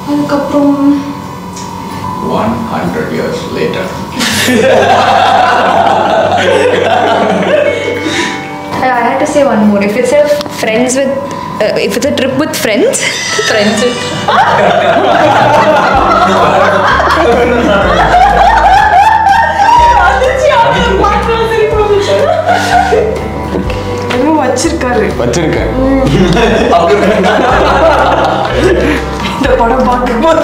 அதுக்கப்புறம் 100 years later. I I had to say one more. If it's a friends with, uh, if it's a trip with friends, friends with. எதுவும் வச்சிருக்காரு வச்சிருக்கேன் இந்த படம் பார்க்கும்போது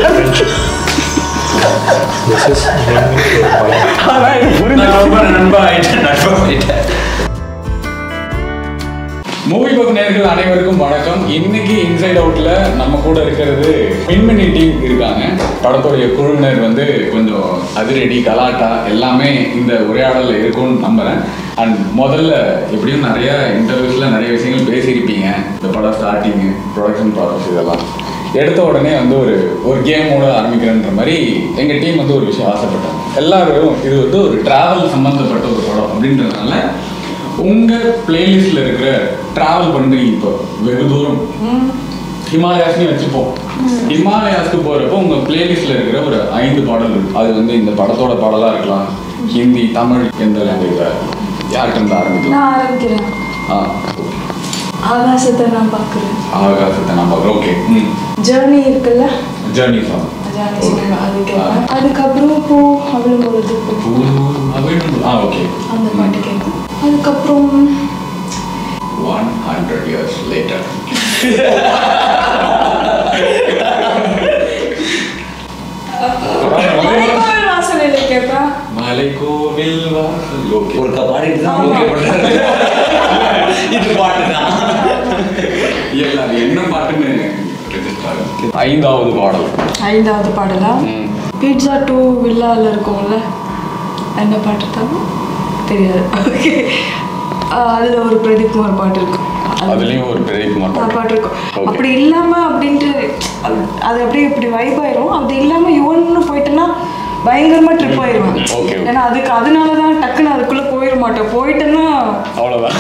நான் ரொம்ப நண்பா ஆயிட்டேன் நண்பா ஆயிட்டேன் மூவி பக் நேர்கள் அனைவருக்கும் வணக்கம் இன்னைக்கு இன்சைட் அவுட்ல நம்ம கூட இருக்கிறது மின்மினி டீம் இருக்காங்க படத்துடைய குழுவினர் வந்து கொஞ்சம் அதிரடி கலாட்டா எல்லாமே இந்த உரையாடல்ல இருக்கும்னு நம்புறேன் அண்ட் முதல்ல எப்படியும் நிறைய இன்டர்வியூஸ்ல நிறைய விஷயங்கள் பேசியிருப்பீங்க இந்த படம் ஸ்டார்டிங் ப்ரொடக்ஷன் ப்ராசஸ் இதெல்லாம் எடுத்த உடனே வந்து ஒரு ஒரு கேமோட ஆரம்பிக்கிறன்ற மாதிரி எங்கள் டீம் வந்து ஒரு விஷயம் ஆசைப்பட்டாங்க எல்லாரும் இது வந்து ஒரு டிராவல் சம்மந்தப்பட்ட ஒரு படம் அப்படின்றதுனால உங்கள் பிளேலிஸ்டில் இருக்கிற ட்ராவல் பண்ணுறீங்க இப்போ வெகு தூரம் ஹிமாலயாஸ்னு வச்சுப்போம் ஹிமாலயாஸ்க்கு போகிறப்போ உங்கள் பிளேலிஸ்டில் இருக்கிற ஒரு ஐந்து பாடல்கள் அது வந்து இந்த படத்தோட பாடலாக இருக்கலாம் ஹிந்தி தமிழ் எந்த லாங்குவேஜாக யார்கிட்ட இருந்து ஆரம்பிக்கலாம் நான் ஆரம்பிக்கிறேன் ஆ ஆகாசத்தை நான் பார்க்குறேன் ஆகாசத்தை நான் பார்க்குறேன் ஓகே ம் ஜேர்னி இருக்குல்ல ஜேர்னி சாங் ஜேர்னி சொல்லுங்க அது கேட்பேன் அதுக்கப்புறம் பூ அவ்வளோ பொழுது பூ ஆ ஓகே அந்த பாட்டு கேட்பேன் அதுக்கப்புறம் 100 years later. மலைக்கோவில் வாசலையில கேட்பேன் மலைக்கோவில் வாசல் ஓகே ஒரு பாடிட்டு தான் ஓகே பண்றாரு இது பாட்டு தான் இல்ல அது என்ன பாட்டுன்னு register ஆகுது. ஐந்தாவது பாடல் ஐந்தாவது பாடலா ம். பீட்சா டூ வில்லால இருக்கும்ல என்ன பாட்டு தான் தெரியாது ஓகே அதில் ஒரு பிரதீப் குமார் பாட்டு இருக்கும் அது- அதுலயும் ஒரு பெரிய குமார் ஆ, பாட்டு இருக்கும் Okay. அப்படி இல்லாம அப்படின்ட்டு அது- அது அப்படியே இப்படி வைப் ஆயிரும் அது இல்லாம யுவன்னு போயிட்டேன்னா பயங்கரமா ட்ரிப் ஆயிருவேன் Okay, okay. ஏன்னா அதுக்கு அதனால தான் டக்குன்னு அதுக்குள்ள போயிட மாட்டேன் போயிட்டேன்னா அவ்வளவுதான்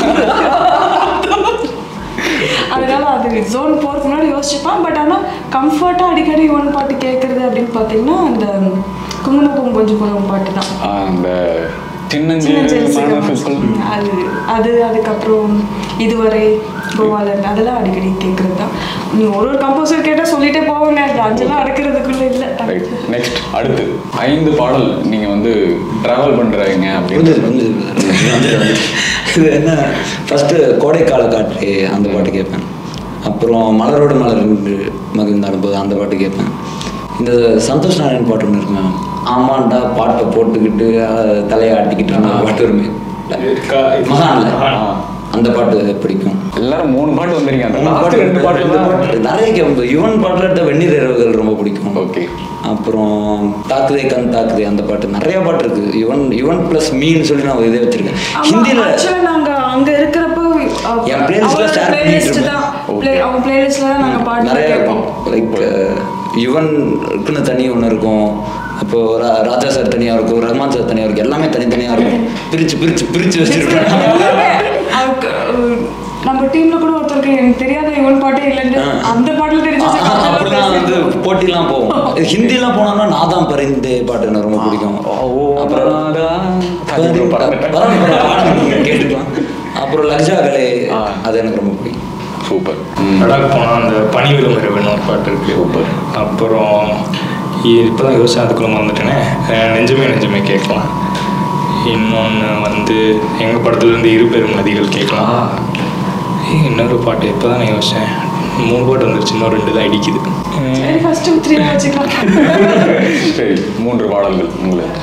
அதனால அது ஜோன் போறதுக்கு முன்னாடி யோசிச்சுப்பேன் பட் ஆனால் கம்ஃபர்ட்டாக அடிக்கடி யுவன் பாட்டு கேட்குறது அப்படின்னு பார்த்தீங்கன்னா அந்த குங்குமப்பூம் கொஞ்சம் குங்குமம் பாட்டு தான் ஆ, அந்த சின்ன சின்னஞ்சிறு ஜெல்சிகம் மனசுக்குள் அது அது அதுக்கப்புறம் இதுவரை கோவாலன் அதெல்லாம் அடிக்கடி கேட்குறது தான் நீ ஒரு ஒரு கம்போசர் கேட்டால் சொல்லிட்டே போவாங்க அது அஞ்செல்லாம் அடக்கிறதுக்குள்ள இல்லை ரைட் நெக்ஸ்ட் அடுத்து ஐந்து பாடல் நீங்க வந்து டிராவல் பண்றீங்க அப்படின்னு புரிஞ்சுது புரிஞ்சுது இது என்ன ஃபஸ்ட்டு கோடைக்கால காற்று அந்த பாட்டு கேட்பேன் அப்புறம் மலரோடு மலர் என்று மகிழ்ந்தாடும் போது அந்த பாட்டு கேட்பேன் இந்த சந்தோஷ் நாராயண் பாட்டு ஒன்று இருக்குங்க ஆமாண்டா பாட்டை போட்டுக்கிட்டு அஹ், தலையை ஆட்டிக்கிட்டு அந்த பாட்டு வருமே மகான்ல ஆ. அந்த பாட்டு பிடிக்கும் எல்லாரும் மூணு பாட்டு வந்திருக்கீங்க அந்த மூணு last பாட்டு ரெண்டு பாட்டு ரெண்டு தான் பாட்டு நிறைய கேட்போம் யுவன் பாட்டில் எடுத்த வெந்நீர் இரவுகள் ரொம்ப பிடிக்கும் ஓகே அப்புறம் தாக்குதே கண் தாக்குதே அந்த பாட்டு நிறைய பாட்டு இருக்கு யுவன் யுவன் ப்ளஸ் மீன்னு சொல்லி நான் இதே வச்சிருக்கேன் ஹிந்தியில் ஆக்சுவலாக நாங்கள் அங்கே இருக்கிறப்போ அஹ், என் playlist ல அவரோட share பண்ணிட்டு playlist இருப்பேன். தான் Okay. play- அவங்க பிளேலிஸ்ட்ல தான் நாங்கள் பாட்டு நிறைய கேட்போம் லைக் யுவனுக்குன்னு தனி ஒன்று இருக்கும் அப்போ ரா- ராஜா சார் தனியாக இருக்கும் ரஹ்மான் சார் தனியாக இருக்கும் எல்லாமே தனித்தனியாக இருக்கும் பிரிச்சு பிரிச்சு பிரிச்சு வச்சிருக்கேன் எல்லாமே அவருக்கு, அஹ், நம்ம டீம்ல கூட ஒருத்தருக்கு எனக்கு தெரியாத யுவன் பாட்டே இல்லைன்னு ஆ. அந்த பாட்டுல தெரிஞ்சு வச்ச பாட்டெல்லாம் அப்படிதான் வந்து பேசியிருக்கோம். போட்டிலாம் போவோம் ஹிந்திலாம் போனோம்னா நாதான் பரிந்து பாட்டு எனக்கு ரொம்ப பிடிக்கும் அப்புறம் அப்புறம் பறந்துட்டேன். பரவாயில்ல, பரவாயில்ல, நீங்க கேட்டுக்கலாம் அப்புறம் லக்ஷா கலை ஆ. அது எனக்கு ரொம்ப பிடிக்கும் சூப்பர் லடாக் போனால் அந்த பனி விளம்பரம் ஒரு பாட்டு இருக்கு அப்புறம் இப்போ தான் யோசிச்சேன் அதுக்குள்ள மறந்துட்டேனே அஹ் நெஞ்சமே நெஞ்சமே கேட்கலாம் இன்னொன்று வந்து எங்கள் படத்துலேருந்து இரு பெரும் நதிகள் கேட்கலாம் ஏய், இன்னொரு பாட்டு இப்போ தான் நான் யோசித்தேன் மூணு பாட்டு வந்துருச்சு இன்னும் ரெண்டு தான் இடிக்குது சரி ஃபர்ஸ்ட் த்ரீ வச்சுக்கலாம் சரி மூன்று பாடல்கள் உங்களுக்கு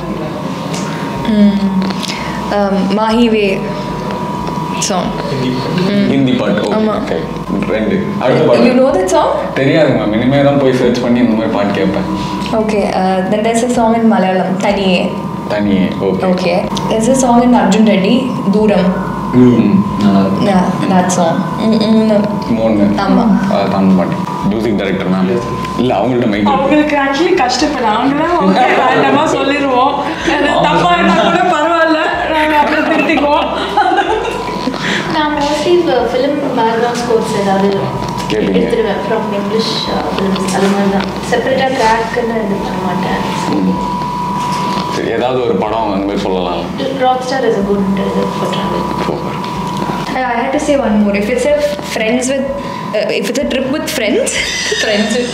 Um, Mahi Way song. Hindi பாட்டு ஆமா. ஓகே ரெண்டு அடுத்த You பாட்டு know that song? தெரியாது மேம் இனிமே தான் போய் சர்ச் பண்ணி இந்த மாதிரி பாட்டு கேட்பேன் Okay, uh, then there's a song in Malayalam, Taniye. Taniye okay Okay. There's a song in Arjun Reddy, Dooram. நல்லா இருக்கும் Yeah, that song. Mm-mm. மூணு ஆமா. ஆ, தமிழ் பாட்டு மியூசிக் டைரக்டர் மேம் இல்ல அவங்கள்ட்ட மைக் அவங்களுக்கு ஆக்சுவலி கஷ்டப்படும் நாங்களாம் ஓகே வேண்டாமா சொல்லிடுவோம் அது தப்பா இருந்தா கூட பரவாயில்ல நாங்கள் அப்புறம் திருத்திக்குவோம் நான் மோஸ்ட்லி ஃபிலிம் பேக்ரவுண்ட் ஸ்கோர்ஸ் ஏதாவது கேட்பீங்க எடுத்துருவேன் ஃப்ரம் இங்கிலீஷ் ஃபிலிம்ஸ் அது மாதிரி தான் செப்பரேட்டாக ட்ராக்குன்னு இது பண்ண மாட்டேன் சரி ஏதாவது ஒரு படம் அந்த மாதிரி சொல்லலாம் rock star is a good இது for travel super I I had to say one more. If it's a friends with, uh, if it's a trip with friends, friends with.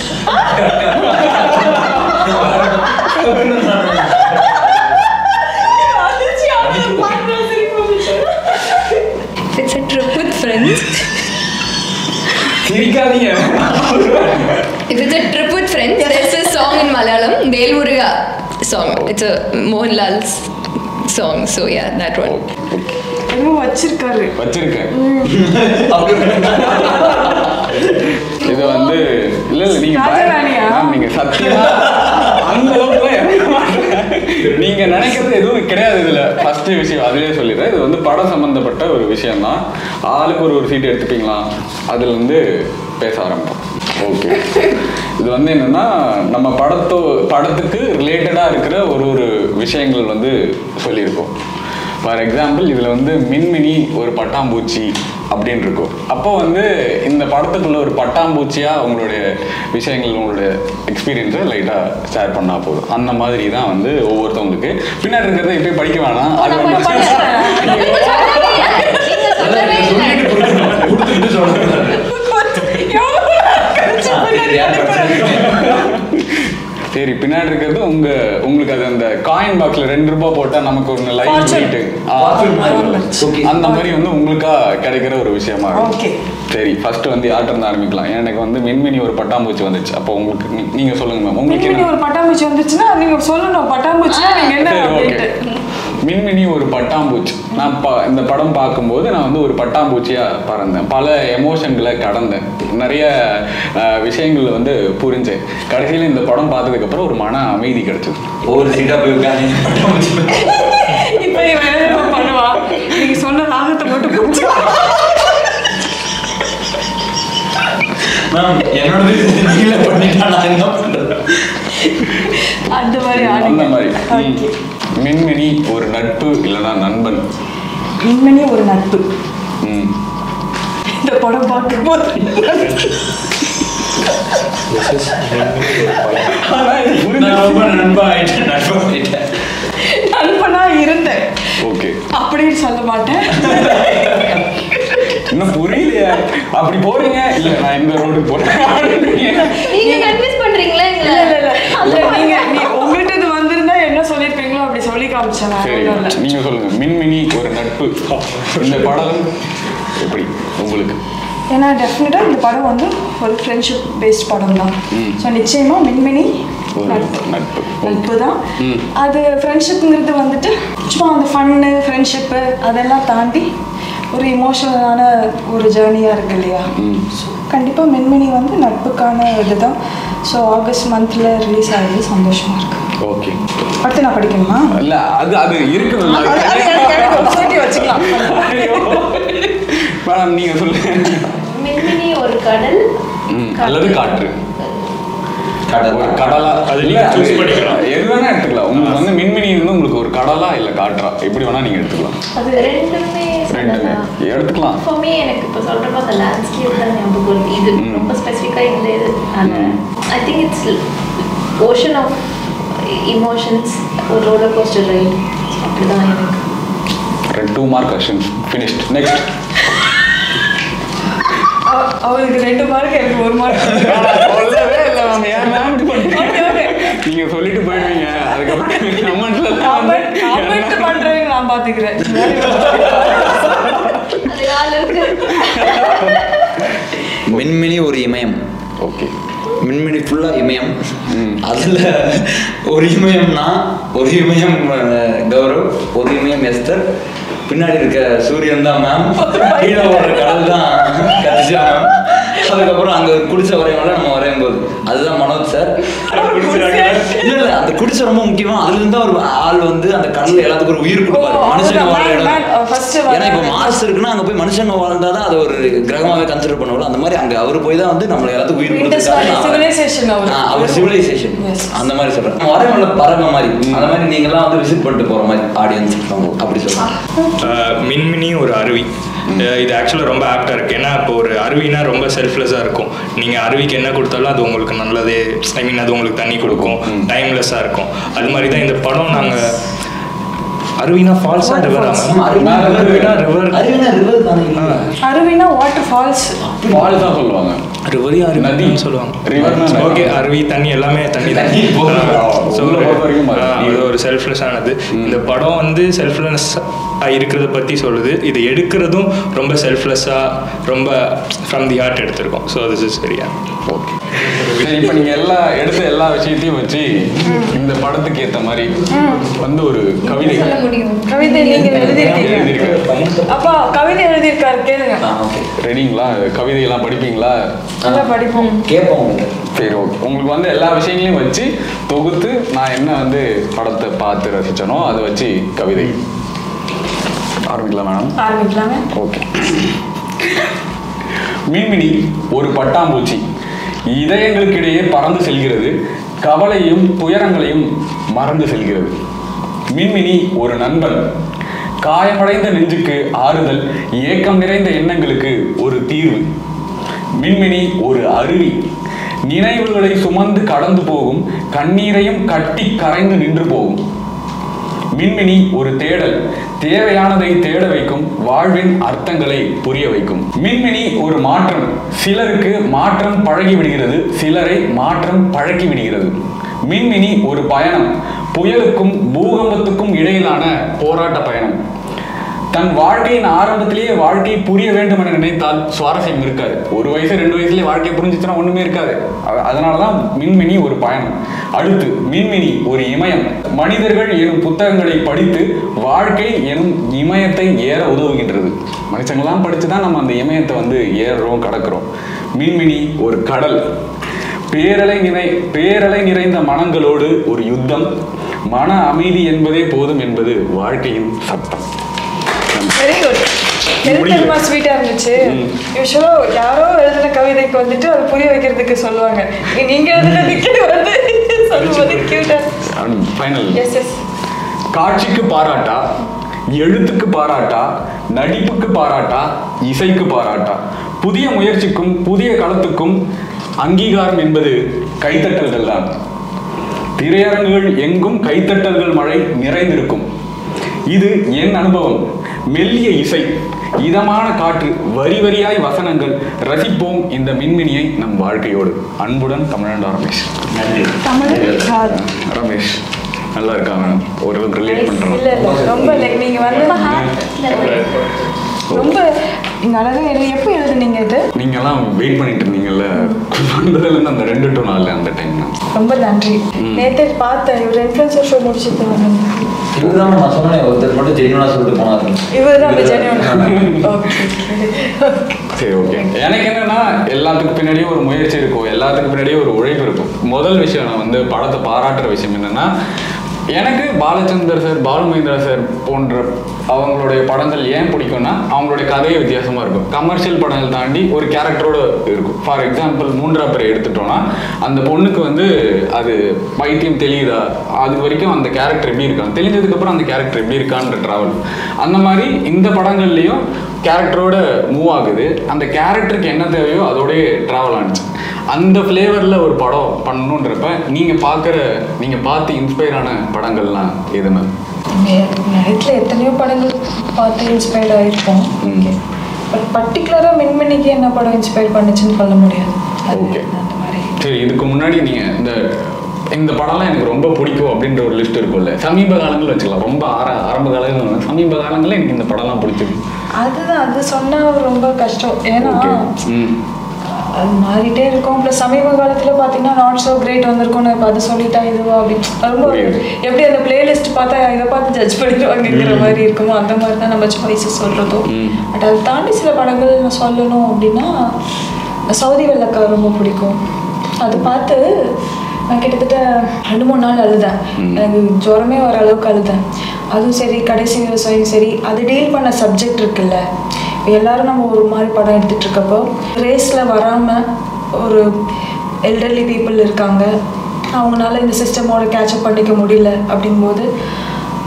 If it's a trip with friends, சிரிக்காதீங்க if it's a trip with friends, there's a song in Malayalam, Velmuruga song. It's a Mohanlal's song. So yeah, that one. என்னமோ வச்சிருக்காரு வச்சிருக்கேன் இது வந்து இல்ல இல்ல நீங்க பய- ராஜராணியா? மேம், நீங்க சத்தியமா அந்த அளவுக்கு இறங்க மாட்டேன். நீங்க நினைக்கிறது எதுவும் கிடையாது இதுல ஃபர்ஸ்ட் விஷயம் அதுலயே சொல்லிடுறேன் இது வந்து படம் சம்பந்தப்பட்ட ஒரு விஷயம் தான் ஆளுக்கு ஒரு ஒரு சீட் எடுத்துப்பீங்களா அதுல இருந்து பேச ஆரம்பிப்போம் ஓகே இது வந்து என்னன்னா நம்ம படத்தோ படத்துக்கு ரிலேட்டடா இருக்கிற ஒரு ஒரு விஷயங்கள் வந்து சொல்லியிருக்கோம் ஃபார் எக்ஸாம்பிள் இதில் வந்து மின்மினி ஒரு பட்டாம்பூச்சி அப்படின்னு இருக்கும் அப்போ வந்து இந்த படத்துக்குள்ள ஒரு பட்டாம்பூச்சியாக உங்களுடைய விஷயங்கள் உங்களுடைய எக்ஸ்பீரியன்ஸை லைட்டாக ஷேர் பண்ணால் போதும் அந்த மாதிரி தான் வந்து ஒவ்வொருத்தவங்களுக்கு பின்னாடி இருக்கிறத இப்போயே படிக்க வேணாம் அது வந்து கொடுத்துட்டு சொல்லுங்க சரி பின்னாடி இருக்கிறது உங்க உங்களுக்கு அது அந்த காயின் பாக்ஸ்ல ரெண்டு ரூபாய் போட்டா நமக்கு ஒன்று லைட் Fortune. பண்ணிட்டு Fortune மாதிரி. Okay. அந்த மாதிரி வந்து உங்களுக்கா கிடைக்கிற ஒரு விஷயமா இருக்கும் Okay. சரி ஃபர்ஸ்ட் வந்து யார்கிட்ட இருந்து ஆரம்பிக்கலாம் எனக்கு வந்து மின்மினி ஒரு பட்டாம்பூச்சி வந்துச்சு அப்போ உங்களுக்கு நீ- நீங்க சொல்லுங்க மேம் உங்களுக்கு மின்மினி என்ன ஒரு பட்டாம்பூச்சி வந்துச்சுன்னா நீங்க சொல்லணும் பட்டாம்பூச்சினா நீங்க என்ன சரி ஓகே அப்படின்ட்டு மின்மினி ஒரு பட்டாம்பூச்சி நான் ப இந்த படம் பார்க்கும்போது நான் வந்து ஒரு பட்டாம்பூச்சியா பறந்தேன் பல எமோஷன்களை கடந்தேன் நிறைய அஹ், விஷயங்கள் வந்து புரிஞ்சேன் கடைசியில் இந்த படம் பார்த்ததுக்கப்புறம் ஒரு மன அமைதி கிடைச்சது ஒவ்வொரு சீட்டா போய் உட்காந்து இப்ப இவன் என்ன தெரியுமா பண்ணுவா நீங்க சொன்ன ராகத்தை மட்டும் பிடிச்சி மேம் என்னோட நீங்களே பண்ணிட்டா நான் என்ன பண்றது அந்த மாதிரி அந்த ஆடுங்க மாதிரி Okay. ம். மின்மினி ஒரு நட்பு இல்லைன்னா நண்பன் மின்மினி ஒரு நட்பு ம் இந்த படம் பார்க்கும்போது நான் ரொம்ப நண்பா ஆயிட்டேன் நண்பா ஆயிட்டேன் நண்பனா இருந்தேன் ஓகே அப்படின்னு சொல்ல மாட்டேன் இன்னும் புரியலையா அப்படி போறீங்க இல்ல நான் இந்த ரோடு போறேன் அப்படின்றீங்க. நீங்க கன்வின்ஸ் பண்றீங்களா இல்ல இல்ல இல்ல இல்ல நீங்க நீ உங்கள்கிட்ட இது வந்திருந்தா என்ன சொல்லிருப்பீங்களோ அப்படி சொல்லி காமிச்சேன் வேற சரி ஒண்ணும் இல்ல. நீங்க சொல்லுங்க மின்மினி ஒரு நட்பு இந்த படம் எப்படி உங்களுக்கு ஏன்னா டெஃபினட்டாக இந்த படம் வந்து ஒரு ஃப்ரெண்ட்ஷிப் பேஸ்ட் படம் தான் ம். ஸோ நிச்சயமாக மின்மினி ஒரு நட்பு நட்பு நட்பு தான் ம். அது ஃப்ரெண்ட்ஷிப்புங்கிறது வந்துட்டு சும்மா அந்த ஃபன்னு ஃப்ரெண்ட்ஷிப்பு அதெல்லாம் தாண்டி ஒரு இமோஷனலான ஒரு ஜேர்னியாக இருக்கு இல்லையா ம். ஸோ கண்டிப்பாக மின்மினி வந்து நட்புக்கான இதுதான் ஸோ ஆகஸ்ட் மந்தில் ரிலீஸ் ஆகுது சந்தோஷமாக இருக்கு ஓகே அடுத்து நான் படிக்கணுமா இல்ல அது அது இருக்குது அது- அது எனக்கு- எனக்கு ஒரு சொல்லி வச்சுக்கலாம் மேடம் நீங்க சொல்லுங்க மின்மினி ஒரு கடல் ம், அல்லது காற்று கடல் ஒரு கடலா அது இல்ல நீங்க அது choose பண்ணிக்கலாம். எது வேணா எடுத்துக்கலாம் உங்களுக்கு வந்து மின்மினி வந்து உங்களுக்கு ஒரு கடலா இல்ல காற்றா எப்படி வேணா நீங்க எடுத்துக்கலாம் அது ரெண்டுமே ரெண்டுமே சொல்லலாம் எடுத்துக்கலாம் ஃபார் மீ எனக்கு இப்போ சொல்கிறப்ப அந்த லேண்ட்ஸ்கேப் தான் ஞாபகம் வருது இது ம். ரொம்ப ஸ்பெசிஃபிக்காக இந்த இது hmm. I think it's ocean of emotions ஒரு ரோலர் கோஸ்டர் ரைட் அப்படிதான் எனக்கு ரெண்டு two mark question finished next அவ- அவளுக்கு ரெண்டு மார்க் எனக்கு ஒரு மார்க் சொல்லவே இல்லை மேம் ஏன் மேம் இப்படி பண்றீங்க நீங்க சொல்லிட்டு போயிடுவீங்க அதுக்கப்புறம் கமெண்ட்ல கமெண்ட் பண்றவங்க நான் பாத்துக்கிறேன் அது ஆள் இருக்கு மின்மினி ஒரு இமயம் ஓகே மின்மினி ஃபுல்லாக இமயம் ம். அதில் ஒரு இமயம்னா ஒரு இமயம் அஹ், கௌரவ் ஒரு இமயம் எஸ்தர் பின்னாடி இருக்க சூரியன் தான் மேம் கீழே ஓடுற கடல் தான் கதிஜா மேம் அதுக்கப்புறம் அங்கே குடிச்ச வரையவங்கள நம்ம வரையும் போது அதுதான் மனோஜ் சார் இல்ல இல்ல அந்த குடிச்ச ரொம்ப முக்கியமா அதுல இருந்தா ஒரு ஆள் வந்து அந்த கடல்ல எல்லாத்துக்கும் ஒரு உயிர் கொடுப்பாரு ஓ, மனுஷங்க அதுதான், வாழ man, man, இடம் first ஏன்னா இப்ப வர- மார்ஸ் இருக்குன்னா அங்க போய் மனுஷங்க வாழ்ந்தாதான் அது ஒரு கிரகமாவே கன்சிடர் பண்ணுவோம் அந்த மாதிரி அங்க அவரு போய் தான் வந்து நம்ம எல்லாத்துக்கும் உயிர் Indus Valley civilization அவரு. கொடுத்துருக்காரு அவர் சிவிலைசேஷன் Yes. அந்த மாதிரி சொல்றேன் நம்ம வரவங்கள பறவை மாதிரி அந்த மாதிரி நீங்க எல்லாம் வந்து விசிட் பண்ணிட்டு போற மாதிரி ஆடியன்ஸ் அப்படி சொல்றேன் ஆஹ் மின்மினி ஒரு அருவி அஹ் இது ஆக்சுவலாக ரொம்ப ஆப்டாக இருக்குது ஏன்னா இப்போ ஒரு அருவினா ரொம்ப செல்ஃப்லெஸ்ஸாக இருக்கும் நீங்கள் அருவிக்கு என்ன கொடுத்தாலும் அது உங்களுக்கு நல்லதே ஐ மீன் அது உங்களுக்கு தண்ணி கொடுக்கும் டைம்லெஸ்ஸாக இருக்கும் அது மாதிரி தான் இந்த படம் நாங்கள் அருவினா ஃபால்ஸா ரிவரா மேம் அருவினா அருவினா ரிவர் அருவினா ரிவர் தானே அருவினா வாட்டர் ஃபால்ஸ் ஃபால்ஸ் தான் சொல்லுவாங்க ரிவரையும் நதி. அருவின்னு சொல்லுவாங்க ரிவர்னா நதி. ஓகே அருவி தண்ணி எல்லாமே தண்ணி தான் தண்ணி போகுது. ஸோ உள்ள பொறுத்த வரைக்கும் அது. இது ஒரு செல்ஃப்லெஸ் ஆனது இந்த படம் வந்து செல்ஃப்லெஸ் இருக்கிறத பற்றி சொல்லுது இது எடுக்கிறதும் ரொம்ப செல்ஃப்லெஸ்ஸாக ரொம்ப ஃப்ரம் தி ஹார்ட் எடுத்திருக்கோம் ஸோ திஸ் இஸ் சரியா ஓகே சரி இப்போ நீங்க எல்லா எடுத்த எல்லா விஷயத்தையும் வச்சு இந்த படத்துக்கு ஏத்த மாதிரி வந்து ஒரு கவிதை சொல்ல முடியும் கவிதை நீங்க எழுதிருக்கீங்க எழுதியிருக்காரு அப்பா கவிதை எழுதியிருக்காரு கேளுங்க ஓகே ரெடிங்களா கவிதை எல்லாம் படிப்பீங்களா நல்லா படிப்போம் கேட்போம் உங்களுக்கு சரி ஓகே உங்களுக்கு வந்து எல்லா விஷயங்களையும் வச்சு தொகுத்து நான் என்ன வந்து படத்தை பார்த்து ரசிச்சனோ அதை வச்சு கவிதை ஆரம்பிக்கலாம் மேடம் ஆரம்பிக்கலாங்க ஓகே மின்மினி ஒரு பட்டாம்பூச்சி இதயங்களுக்கிடையே பறந்து செல்கிறது கவலையும் துயரங்களையும் மறந்து செல்கிறது மின்மினி ஒரு நண்பன் காயமடைந்த நெஞ்சுக்கு ஆறுதல் ஏக்கம் நிறைந்த எண்ணங்களுக்கு ஒரு தீர்வு மின்மினி ஒரு அருவி நினைவுகளை சுமந்து கடந்து போகும் கண்ணீரையும் கட்டி கரைந்து நின்று போகும் மின்மினி ஒரு தேடல் தேவையானதை தேட வைக்கும் வாழ்வின் அர்த்தங்களை புரிய வைக்கும் மின்மினி ஒரு மாற்றம் சிலருக்கு மாற்றம் பழகி விடுகிறது சிலரை மாற்றம் பழக்கி விடுகிறது மின்மினி ஒரு பயணம் புயலுக்கும் பூகம்பத்துக்கும் இடையிலான போராட்ட பயணம் தன் வாழ்க்கையின் ஆரம்பத்திலேயே வாழ்க்கை புரிய வேண்டும் என நினைத்தால் சுவாரஸ்யம் இருக்காது ஒரு வயசு ரெண்டு வயசுலயே வாழ்க்கை புரிஞ்சுச்சுன்னா ஒண்ணுமே இருக்காது அ- அதனாலதான் மின்மினி ஒரு பயணம் அடுத்து மின்மினி ஒரு இமயம் மனிதர்கள் எனும் புத்தகங்களை படித்து வாழ்க்கை எனும் இமயத்தை ஏற உதவுகின்றது மனுஷங்களாம் படிச்சு தான் நம்ம அந்த இமயத்தை வந்து ஏறுறோம் கடக்கிறோம் மின்மினி ஒரு கடல் பேரலை நிறை பேரலை நிறைந்த மனங்களோடு ஒரு யுத்தம் மன அமைதி என்பதே போதும் என்பது வாழ்க்கையின் சத்தம் வெரி குட் முடியல. தெரியுமா ஸ்வீட்டா இருந்துச்சு யூஸ்வலா யாரோ எழுதின கவிதைக்கு வந்துட்டு அது புரிய வைக்கிறதுக்கு சொல்லுவாங்க நீ- நீங்க எழுதுனதுக்கு வந்து சொல்லும்போது கியூட்டா ஃபைனல் எஸ் எஸ் காட்சிக்கு பாராட்டா எழுத்துக்கு பாராட்டா நடிப்புக்கு பாராட்டா இசைக்கு பாராட்டா புதிய முயற்சிக்கும் புதிய களத்துக்கும் அங்கீகாரம் என்பது கைத்தட்டல்கள் தான் திரையரங்குகள் எங்கும் கைத்தட்டல்கள் மழை நிறைந்திருக்கும் இது என் அனுபவம் மெல்லிய இசை இதமான காற்று வரி வரியாய் வசனங்கள் ரசிப்போம் இந்த மின்மினியை நம் வாழ்க்கையோடு அன்புடன் தமிழண்டா ரமேஷ் நன்றி தமிழ் கார் ரமேஷ் நல்லா இருக்கா மேடம் ஓரளவுக்கு ரிலேட் இல்ல பண்றோம் இல்ல ரொம்ப லைக் நீங்க வந்து ரொம்ப நீங்க அழகா எழுதி எப்போ எழுதுனீங்க இது நீங்கெல்லாம் வெயிட் பண்ணிட்டு இருந்தீங்கல்ல வந்ததுல இருந்து அந்த ரெண்டு டு நாலு அந்த டைம் தான் ரொம்ப நன்றி நேத்தே பார்த்தேன் இவர் இன்ஃபுளுசர் ஷோ முடிச்சுட்டு வந்தாங்க இதுதான் நான் சொன்னேன் ஒருத்தர் மட்டும் ஜெயினா சொல்லிட்டு போனாரு இவர் தான் ஜெனிவன் ஓகே சரி ஓகே எனக்கு என்னன்னா எல்லாத்துக்கு பின்னாடியும் ஒரு முயற்சி இருக்கும் எல்லாத்துக்கு பின்னாடியும் ஒரு உழைப்பு இருக்கும் முதல் விஷயம் நான் வந்து படத்தை பாராட்டுற விஷயம் என்னன்னா எனக்கு பாலச்சந்தர் சார் பாலுமகேந்திரா சார் போன்ற அவங்களுடைய படங்கள் ஏன் பிடிக்கும்னா அவங்களுடைய கதையே வித்தியாசமா இருக்கும் கமர்ஷியல் படங்கள் தாண்டி ஒரு கேரக்டரோட இருக்கும் ஃபார் எக்ஸாம்பிள் மூன்றா பேரை எடுத்துட்டோம்னா அந்த பொண்ணுக்கு வந்து அது பைத்தியம் தெரியுதா அது வரைக்கும் அந்த கேரக்டர் எப்படி இருக்கான் தெரிஞ்சதுக்கு அப்புறம் அந்த கேரக்டர் எப்படி இருக்கான்ற டிராவல் அந்த மாதிரி இந்த படங்கள்லயும் கேரக்டரோட மூவ் ஆகுது அந்த கேரக்டருக்கு என்ன தேவையோ அதோடய ட்ராவல் ஆனிச்சு அந்த ஃப்ளேவரில் ஒரு படம் பண்ணணுன்றப்ப நீங்கள் பார்க்குற நீங்கள் பார்த்து இன்ஸ்பயர் ஆன படங்கள்லாம் எது மேம் நைட்டில் எத்தனையோ படங்கள் பார்த்து இன்ஸ்பயர்ட் ஆகிருப்போம் ஓகே பட் பர்டிகுலராக மின்மினிக்கு என்ன படம் இன்ஸ்பயர் பண்ணுச்சுன்னு சொல்ல முடியாது அது Okay. அந்த மாதிரி சரி இதுக்கு முன்னாடி நீங்கள் இந்த இந்த படம்லாம் எனக்கு ரொம்ப பிடிக்கும் அப்படின்ற ஒரு லிஸ்ட் இருக்கும்ல சமீப காலங்கள் வச்சுக்கலாம் ரொம்ப ஆர ஆரம்ப காலங்கள் இல்ல, சமீப காலங்களில் எனக்கு இந்த படம்லாம் பிடிச்சிருக்கு அதுதான் அது சொன்னால் ரொம்ப கஷ்டம் ஏன்னா ஓகே ம் அது மாறிட்டே இருக்கும் ப்ளஸ் சமீப காலத்தில் பார்த்தீங்கன்னா நாட் ஸோ கிரேட் வந்திருக்கும்னு இப்போ அது சொல்லிட்டா இதுவா அப்படின்னு ரொம்ப புரியுது. எப்படி அந்த பிளேலிஸ்ட் பார்த்தா இதை பார்த்து ஜட்ஜ் பண்ணிடுவாங்கங்கிற மாதிரி இருக்குமோ அந்த மாதிரி தான் நம்ம சாய்ஸஸ் சொல்கிறதும் ம். பட் அதை தாண்டி சில படங்கள் நான் சொல்லணும் அப்படின்னா சவுதி வெள்ளக்கா ரொம்ப பிடிக்கும் அது பார்த்து நான் கிட்டத்தட்ட ரெண்டு மூணு நாள் அழுதேன் எனக்கு ஜுரமே வர அளவுக்கு அழுதேன் அதுவும் சரி கடைசி விவசாயம் சரி அது டீல் பண்ண சப்ஜெக்ட் இருக்குல்ல இப்போ எல்லாரும் நம்ம ஒரு மாதிரி படம் எடுத்துட்டு இருக்கப்போ ரேஸில் வராமல் ஒரு எல்டர்லி பீப்புள் இருக்காங்க அவங்களால இந்த சிஸ்டமோட கேட்சப் பண்ணிக்க முடியல அப்படிங்கும்போது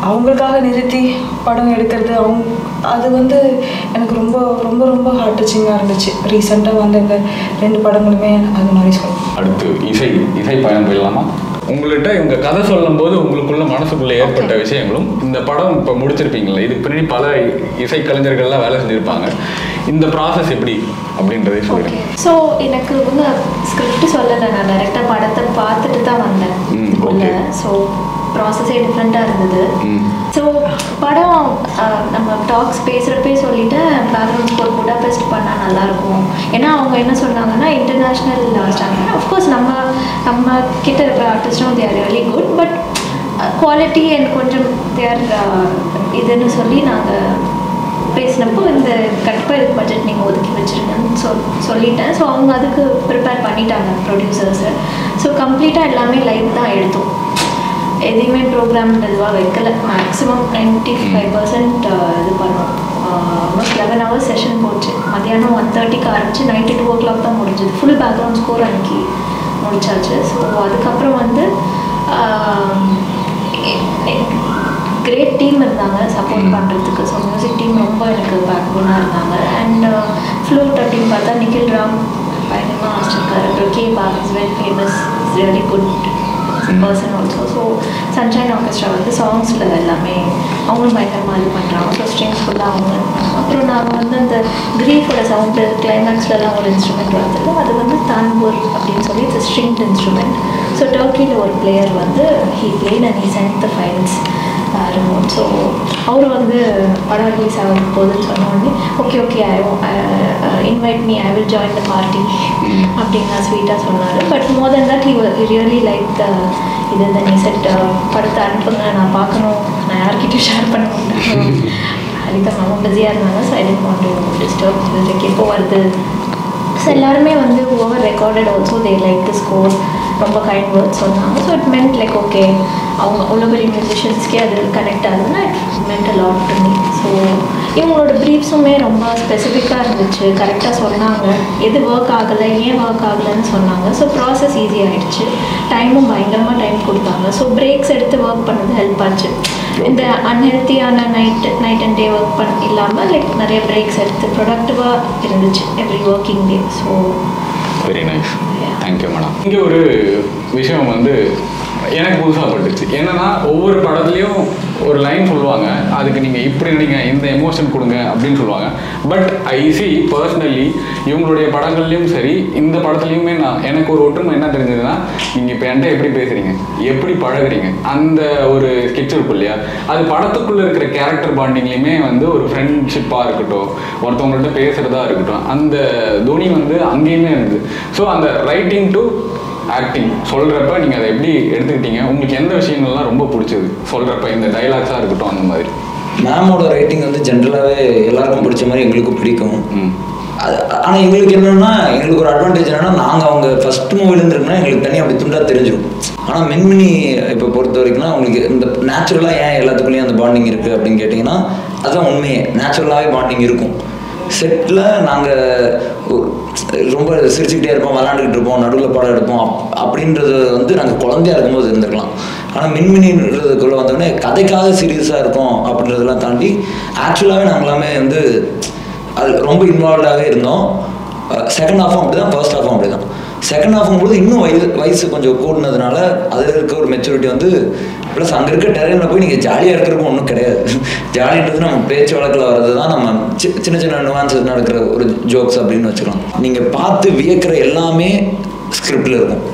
அவங்களுக்காக நிறுத்தி படம் எடுக்கிறது அவங்க அது வந்து எனக்கு ரொம்ப ரொம்ப ரொம்ப ஹார்ட் டச்சிங்காக இருந்துச்சு ரீசெண்டாக வந்த இந்த ரெண்டு படங்களுமே அது மாதிரி சொல்லணும் அடுத்து இசை இசை பயணம் போயிடலாமா உங்கள்கிட்ட இவங்க கதை சொல்லும்போது உங்களுக்குள்ள மனசுக்குள்ள ஏற்பட்ட விஷயங்களும் இந்த படம் இப்போ முடிச்சிருப்பீங்களா இதுக்கு பின்னாடி பல இசை கலைஞர்கள்லாம் வேலை செஞ்சுருப்பாங்க இந்த ப்ராசஸ் எப்படி அப்படின்றதை ஓகே சொல்லுங்க ஸோ எனக்கு வந்து ஸ்கிரிப்ட் சொல்லலை நான் டேரெக்டாக படத்தை பார்த்துட்டு தான் வந்தேன் ம், உள்ள okay. ஸோ ப்ராசஸே டிஃப்ரெண்ட்டாக இருந்தது ம். ஸோ படம் அஹ், நம்ம டாக்ஸ் பேசுகிறப்பே சொல்லிட்டேன் பேக்ரவுண்ட் ஸ்கோர் புடாபெஸ்ட் பண்ணால் நல்லாயிருக்கும் ஏன்னா அவங்க என்ன சொன்னாங்கன்னா இன்டர்நேஷ்னல் ஸ்டாண்டர்ட் அஃப்கோர்ஸ் நம்ம நம்ம கிட்ட இருக்கிற ஆர்டிஸ்டும் their really good but quality and கொஞ்சம் தேர் இதுன்னு சொல்லி நாங்கள் பேசினப்போ இந்த கண்டிப்பாக இதுக்கு பட்ஜெட் நீங்கள் ஒதுக்கி வச்சுருங்கன்னு சொல் சொல்லிட்டேன் ஸோ அவங்க அதுக்கு ப்ரிப்பேர் பண்ணிட்டாங்க ப்ரொடியூசர்ஸு ஸோ கம்ப்ளீட்டாக எல்லாமே லைவ் தான் எடுத்தோம் எதையுமே ப்ரோக்ராம் இதுவாக வைக்கல மேக்ஸிமம் நைன்ட்டி ஃபைவ் பர்சன்ட் இது பண்ணோம் ஆல்மோஸ்ட் லெவன் ஹவர்ஸ் செஷன் போச்சு மத்தியானம் ஒன் தேர்ட்டிக்கு ஆரம்பிச்சு நைட்டு டூ ஓ கிளாக் தான் முடிஞ்சது ஃபுல் பேக்ரவுண்ட் ஸ்கோர் அன்னைக்கு முடிச்சாச்சு ஸோ அதுக்கப்புறம் வந்து கிரேட் டீம் இருந்தாங்க சப்போர்ட் பண்ணுறதுக்கு ஸோ மியூசிக் டீம் ரொம்ப எனக்கு பேக்போனாக இருந்தாங்க அண்ட் ஃப்ளூட் அப்படின்னு பார்த்தா நிக்கில் ராம் பயங்கரமாக வச்சிருக்காரு அப்புறம் K Bach is very famous is really good person also so sunshine orchestra வந்து சாங்ஸில் எல்லாமே அவங்களும் பயங்கரமாக இது பண்ணுறாங்க ஸோ ஸ்ட்ரிங்ஸ் ஃபுல்லாக அவங்க அப்புறம் நாங்கள் வந்து அந்த கிரீஃபோட சவுண்டு கிளைமேக்ஸ்லலாம் ஒரு இன்ஸ்ட்ருமெண்ட் வருதுல்ல அது வந்து தான்பூர் அப்படின்னு சொல்லி இட்ஸ் ஸ்ட்ரிங்ட் இன்ஸ்ட்ருமெண்ட் ஸோ டர்க்கியில் ஒரு பிளேயர் வந்து he played and he sent the files remote so அவர் வந்து படம் ரிலீஸ் ஆகும் போதுன்னு சொன்ன உடனே okay okay I invite me I will join the party அப்படின்னு ஸ்வீட்டாக சொன்னார் but more then that he really like the இது இந்த நீ செட் படத்தை அனுப்புங்க நான் பார்க்கணும் நான் யார்கிட்டயும் ஷேர் பண்ண மாட்டேன் அதுக்கு ரொம்ப பிஸியாக இருந்தாங்க so I didn't want to disturb இதுக்கு எப்போ வருது ஸோ எல்லாருமே வந்து over recorded also they like the score ரொம்ப கைண்ட் வேர்ட்ஸ் சொன்னாங்க so it meant like okay அவங்க அவ்வளோ பெரிய மியூசிஷியன்ஸ்க்கே அது கனெக்ட் ஆகுதுன்னா it meant a lot to me so இவங்களோட ப்ரீஃப்ஸுமே ரொம்ப ஸ்பெசிஃபிக்காக இருந்துச்சு கரெக்டாக சொன்னாங்க எது ஒர்க் ஆகலை ஏன் ஒர்க் ஆகலைன்னு சொன்னாங்க ஸோ ப்ராசஸ் ஈஸி ஆகிடுச்சு டைமும் பயங்கரமாக டைம் கொடுத்தாங்க ஸோ பிரேக்ஸ் எடுத்து ஒர்க் பண்ணது ஹெல்ப் ஆச்சு இந்த அன்ஹெல்த்தியான night night and day work பண்ண இல்லாமல் லைக் நிறைய பிரேக்ஸ் எடுத்து ப்ரொடக்டிவாக இருந்துச்சு every working day so very nice Yeah. Thank you madam இங்கே ஒரு விஷயம் வந்து எனக்கு புதுசாக பட்டுச்சு என்னன்னா ஒவ்வொரு படத்துலையும் ஒரு லைன் சொல்லுவாங்க அதுக்கு நீங்கள் இப்படி நினைங்க இந்த எமோஷன் கொடுங்க அப்படின்னு சொல்லுவாங்க பட் ஐ சி பர்சனலி இவங்களுடைய படங்கள்லையும் சரி இந்த படத்துலையுமே நான் எனக்கு ஒரு ஒற்றுமை என்ன தெரிஞ்சதுன்னா நீங்கள் இப்போ என்கிட்ட எப்படி பேசுகிறீங்க எப்படி பழகுறீங்க அந்த ஒரு ஸ்கெட்ச் இருக்கும் இல்லையா அது படத்துக்குள்ளே இருக்கிற கேரக்டர் பாண்டிங்லேயுமே வந்து ஒரு ஃப்ரெண்ட்ஷிப்பாக இருக்கட்டும் ஒருத்தவங்கள்ட்ட பேசுகிறதா இருக்கட்டும் அந்த துணி வந்து அங்கேயுமே இருந்தது ஸோ அந்த ரைட்டிங் டு ஆக்டிங் சொல்கிறப்ப நீங்கள் அதை எப்படி எடுத்துக்கிட்டீங்க உங்களுக்கு எந்த விஷயங்கள்லாம் ரொம்ப பிடிச்சது சொல்கிறப்ப இந்த டைலாக்ஸாக இருக்கட்டும் அந்த மாதிரி மேமோட ரைட்டிங் வந்து ஜென்ரலாகவே எல்லாருக்கும் பிடிச்ச மாதிரி எங்களுக்கும் பிடிக்கும் ம் அது ஆனால் எங்களுக்கு என்னன்னா எங்களுக்கு ஒரு அட்வான்டேஜ் என்னன்னா நாங்கள் அவங்க ஃபர்ஸ்ட் மூவிலேருந்து இருக்குன்னா எங்களுக்கு தனியாக அப்படி துண்டாக தெரிஞ்சிடும் ஆனால் மின்மினி இப்போ பொறுத்த வரைக்கும்னா உங்களுக்கு இந்த நேச்சுரலாக ஏன் எல்லாத்துக்குள்ளேயும் அந்த பாண்டிங் இருக்குது அப்படின்னு கேட்டிங்கன்னா அதுதான் உண்மையே நேச்சுரலாகவே பாண்டிங் இருக்கும் செட்டில் நாங்கள் ரொம்ப சிரிச்சுக்கிட்டே இருப்போம் விளாண்டுக்கிட்டு இருப்போம் நடுவில் படம் எடுப்போம் அப் அப்படின்றது வந்து நாங்கள் குழந்தையா இருக்கும்போது இருந்திருக்கலாம் ஆனால் மின்மினின்றதுக்குள்ளே வந்தோடனே கதைக்காக சீரியஸாக இருக்கும் அப்படின்றதெல்லாம் தாண்டி ஆக்சுவலாகவே நாங்களாமே வந்து அது ரொம்ப இன்வால்வ்டாகவே இருந்தோம் செகண்ட் ஹாஃபும் அப்படி தான் ஃபர்ஸ்ட் ஹாஃபும் அப்படி தான் செகண்ட் ஹாஃபும் போது இன்னும் வயசு வயசு கொஞ்சம் கூடினதுனால அதில் இருக்க ஒரு மெச்சூரிட்டி வந்து ப்ளஸ் அங்கே இருக்க டெரெயினில் போய் நீங்கள் ஜாலியாக இருக்கிறதுக்கும் ஒன்றும் கிடையாது ஜாலின்றது நம்ம பேச்சு வழக்கில் வர்றது தான் நம்ம சி- சின்ன சின்ன நுவான்சஸ் நடக்கிற ஒரு ஜோக்ஸ் அப்படின்னு வச்சுக்கலாம் நீங்கள் பார்த்து வியக்கிற எல்லாமே ஸ்கிரிப்டில் இருக்கும்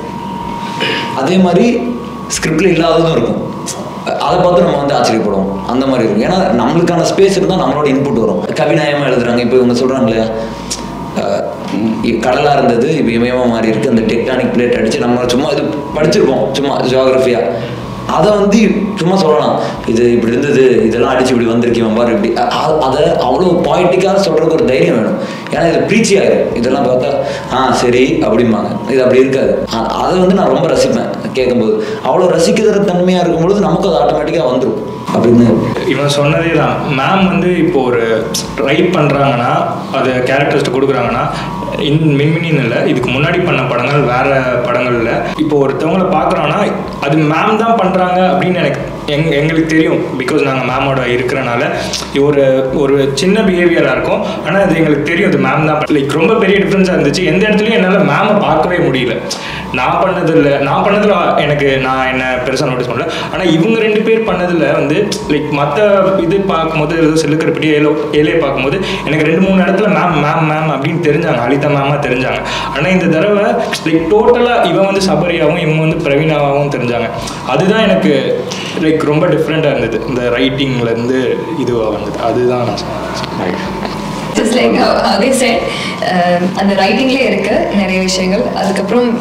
அதே மாதிரி ஸ்கிரிப்டில் இல்லாததும் இருக்கும் அதை பார்த்து நம்ம வந்து ஆச்சரியப்படுவோம் அந்த மாதிரி இருக்கும் ஏன்னா நம்மளுக்கான ஸ்பேஸ் இருந்தால் நம்மளோட இன்புட் வரும் கவிநயமாக எழுதுறாங்க இப்போ இவங்க சொல்கிறாங்க இல்லையா அஹ், இ- கடலா இருந்தது இப்போ இமயமா மாறி இருக்கு அந்த டெக்டானிக் பிளேட் அடிச்சு நம்ம சும்மா இது படிச்சிருப்போம் சும்மா ஜியோகிரஃபியா அதை வந்து சும்மா சொல்லலாம் இது இப்படி இருந்தது இதெல்லாம் அடிச்சு இப்படி வந்திருக்கேன் பாரு இப்படி அ- அ- அதை அவ்வளோ பாயிட்டிக்காக சொல்றதுக்கு ஒரு தைரியம் வேணும் ஏன்னா இது ப்ரீச்சி ஆயிரும் இதெல்லாம் பார்த்தா ஆ சரி அப்படிம்பாங்க இது அப்படி இருக்காது அ- அதை வந்து நான் ரொம்ப ரசிப்பேன் கேட்கும்போது அவ்வளோ ரசிக்கிற தன்மையாக இருக்கும்பொழுது நமக்கு அது ஆட்டோமேட்டிக்காக வந்துடும் அப்படின்னு இவன் சொன்னதே தான் மேம் வந்து இப்போ ஒரு ரைட் பண்ணுறாங்கன்னா அதை கேரக்டர்ஸ்ட்டு கொடுக்குறாங்கன்னா இன் மின்மினின்னு இல்லை இதுக்கு முன்னாடி பண்ண படங்கள் வேற படங்கள்ல இப்போ ஒருத்தவங்கள பார்க்குறோன்னா அது மேம் தான் பண்ணுறாங்க அப்படின்னு எனக்கு எங் எங்களுக்கு தெரியும் பிகாஸ் நாங்கள் மேமோட இருக்கிறனால ஒரு ஒரு சின்ன பிஹேவியராக இருக்கும் ஆனால் அது எங்களுக்கு தெரியும் அது மேம் தான் லைக் ரொம்ப பெரிய டிஃப்ரென்ஸாக இருந்துச்சு எந்த இடத்துலையும் என்னால் மேமை பார்க்கவே முடியல நான் பண்ணதில்ல நான் பண்ணதில் எனக்கு நான் என்ன பெருசாக நோட்டீஸ் பண்ணல ஆனால் இவங்க ரெண்டு பேர் பண்ணதில் வந்து லைக் மற்ற இது பார்க்கும்போது ஏதோ செல்லுக்கிறப்படி ஏலோ ஏலே பார்க்கும்போது எனக்கு ரெண்டு மூணு இடத்துல மேம் மேம் மேம் அப்படின்னு தெரிஞ்சாங்க அலிதா மேமாக தெரிஞ்சாங்க ஆனால் இந்த தடவை லைக் டோட்டலாக இவன் வந்து சபரியாவும் இவங்க வந்து பிரவீனாவாகவும் தெரிஞ்சாங்க அதுதான் எனக்கு லைக் ரொம்ப டிஃப்ரெண்ட்டாக இருந்தது இந்த ரைட்டிங்லேருந்து இதுவாக வந்தது அதுதான் நான் சொன்னேன் ஜஸ்ட் லைக் அதே செட் அந்த ரைட்டிங்லேயே இருக்கு நிறைய விஷயங்கள் அதுக்கப்புறம்